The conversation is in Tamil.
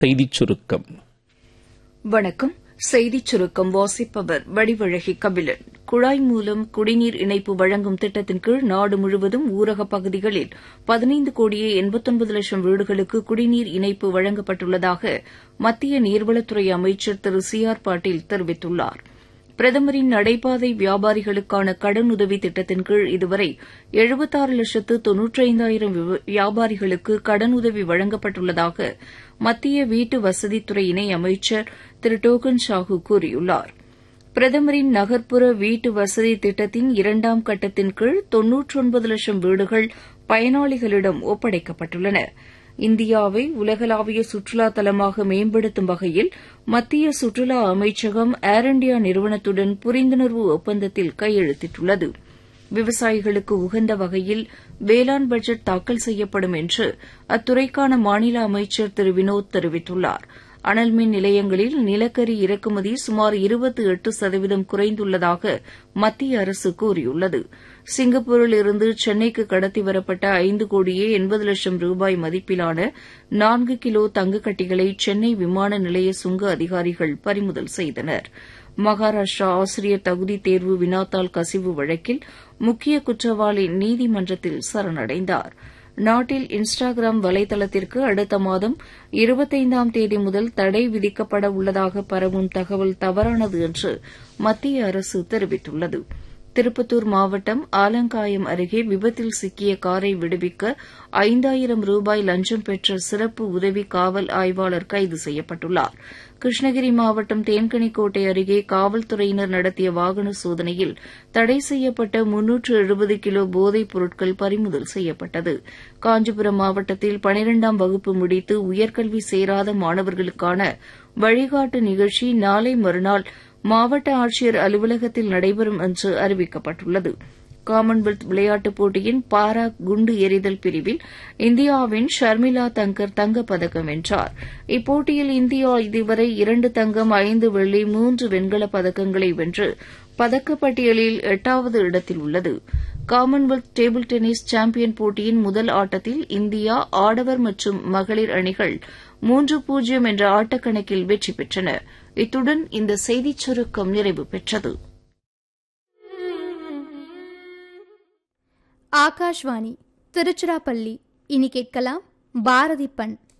செய்திச் சுருக்கம் வணக்கம் செய்திச் சுருக்கம் வாசிப்பவர் வடிவழகி கபிலன் குழாய் மூலம் குடிநீர் இணைப்பு வழங்கும் திட்டத்தின் கீழ் நாடு முழுவதும் ஊரகப் பகுதிகளில் பதினைந்து கோடியே எண்பத்தொன்பது லட்சம் வீடுகளுக்கு குடிநீர் இணைப்பு வழங்கப்பட்டுள்ளதாக மத்திய நீர்வளத்துறை அமைச்சர் திரு சி ஆர் பாட்டீல் தெரிவித்துள்ளார் பிரதமரின் நடைபாதை வியாபாரிகளுக்கான கடனுதவி திட்டத்தின் கீழ் இதுவரை எழுபத்தாறு லட்சத்து தொன்னூற்றைந்தாயிரம் வியாபாரிகளுக்கு கடனுதவி வழங்கப்பட்டுள்ளதாக மத்திய வீட்டு வசதித்துறை இணை அமைச்சர் திரு டோக்கன் சாஹூ கூறியுள்ளார் பிரதமரின் நகர்ப்புற வீட்டு வசதி திட்டத்தின் இரண்டாம் கட்டத்தின் கீழ் தொன்னூற்றொன்பது லட்சம் வீடுகள் பயனாளிகளிடம் ஒப்படைக்கப்பட்டுள்ளன இந்தியாவை உலகளாவிய சுற்றுலா தலமாக மேம்படுத்தும் வகையில் மத்திய சுற்றுலா அமைச்சகம் ஏர் இண்டியா நிறுவனத்துடன் புரிந்துணர்வு ஒப்பந்தத்தில் கையெழுத்திட்டுள்ளது விவசாயிகளுக்கு உகந்த வகையில் வேளாண் பட்ஜெட் தாக்கல் செய்யப்படும் என்று அத்துறைக்கான மாநில அமைச்சர் திரு வினோத் தெரிவித்துள்ளார் அனல் மின் நிலையங்களில் நிலக்கரி இறக்குமதி சுமார் இருபத்தி எட்டு சதவீதம் குறைந்துள்ளதாக மத்திய அரசு கூறியுள்ளது சிங்கப்பூரில் இருந்து சென்னைக்கு கடத்தி வரப்பட்ட ஐந்து கோடியே எண்பது லட்சம் ரூபாய் மதிப்பிலான நான்கு கிலோ தங்கக்கட்டிகளை சென்னை விமான நிலைய சுங்க அதிகாரிகள் பறிமுதல் செய்தனர் மகாராஷ்டிரா ஆசிரியர் தகுதி தேர்வு வினாத்தாள் கசிவு வழக்கில் முக்கிய குற்றவாளி நீதிமன்றத்தில் சரணடைந்தார் நாட்டில் இன்ஸ்டாகிராம் வலைதளத்திற்கு அடுத்த மாதம் இருபத்தைந்தாம் தேதி முதல் தடை விதிக்கப்பட உள்ளதாக பரவும் தகவல் தவறானது என்று மத்திய அரசு தெரிவித்துள்ளது திருப்பத்தூர் மாவட்டம் ஆலங்காயம் அருகே விபத்தில் சிக்கிய காரை விடுவிக்க ஐந்தாயிரம் ரூபாய் லஞ்சம் பெற்ற சிறப்பு உதவி காவல் ஆய்வாளர் கைது செய்யப்பட்டுள்ளார் கிருஷ்ணகிரி மாவட்டம் தேன்கனிக்கோட்டை அருகே காவல்துறையினர் நடத்திய வாகன சோதனையில் தடை செய்யப்பட்ட முன்னூற்று எழுபது கிலோ போதைப் பொருட்கள் பறிமுதல் செய்யப்பட்டது காஞ்சிபுரம் மாவட்டத்தில் பனிரெண்டாம் வகுப்பு முடித்து உயர்கல்வி சேராத மாணவர்களுக்கான வழிகாட்டு நிகழ்ச்சி நாளை மறுநாள் மாவட்ட ஆட்சியர் அலுவலகத்தில் நடைபெறும் என்று அறிவிக்கப்பட்டுள்ளது காமன்வெல்த் விளையாட்டுப் போட்டியின் பாரா குண்டு எறிதல் பிரிவில் இந்தியாவின் ஷர்மிளா தங்கர் தங்கப்பதக்கம் வென்றார் இப்போட்டியில் இந்தியா இதுவரை இரண்டு தங்கம் ஐந்து வெள்ளி மூன்று வெண்கலப் பதக்கங்களை வென்று பதக்கப்பட்டியலில் எட்டாவது இடத்தில் உள்ளது காமன்வெல்த் டேபிள் டென்னிஸ் சாம்பியன் போட்டியின் முதல் ஆட்டத்தில் இந்தியா ஆடவர் மற்றும் மகளிர் அணிகள் மூன்று பூஜ்ஜியம் என்ற ஆட்டக்கணக்கில் வெற்றி பெற்றன இத்துடன் இந்த செய்திச் சுருக்கம் நிறைவு பெற்றது ஆகாஷ்வாணி திருச்சிராப்பள்ளி இனி கேட்கலாம் பாரதி பண்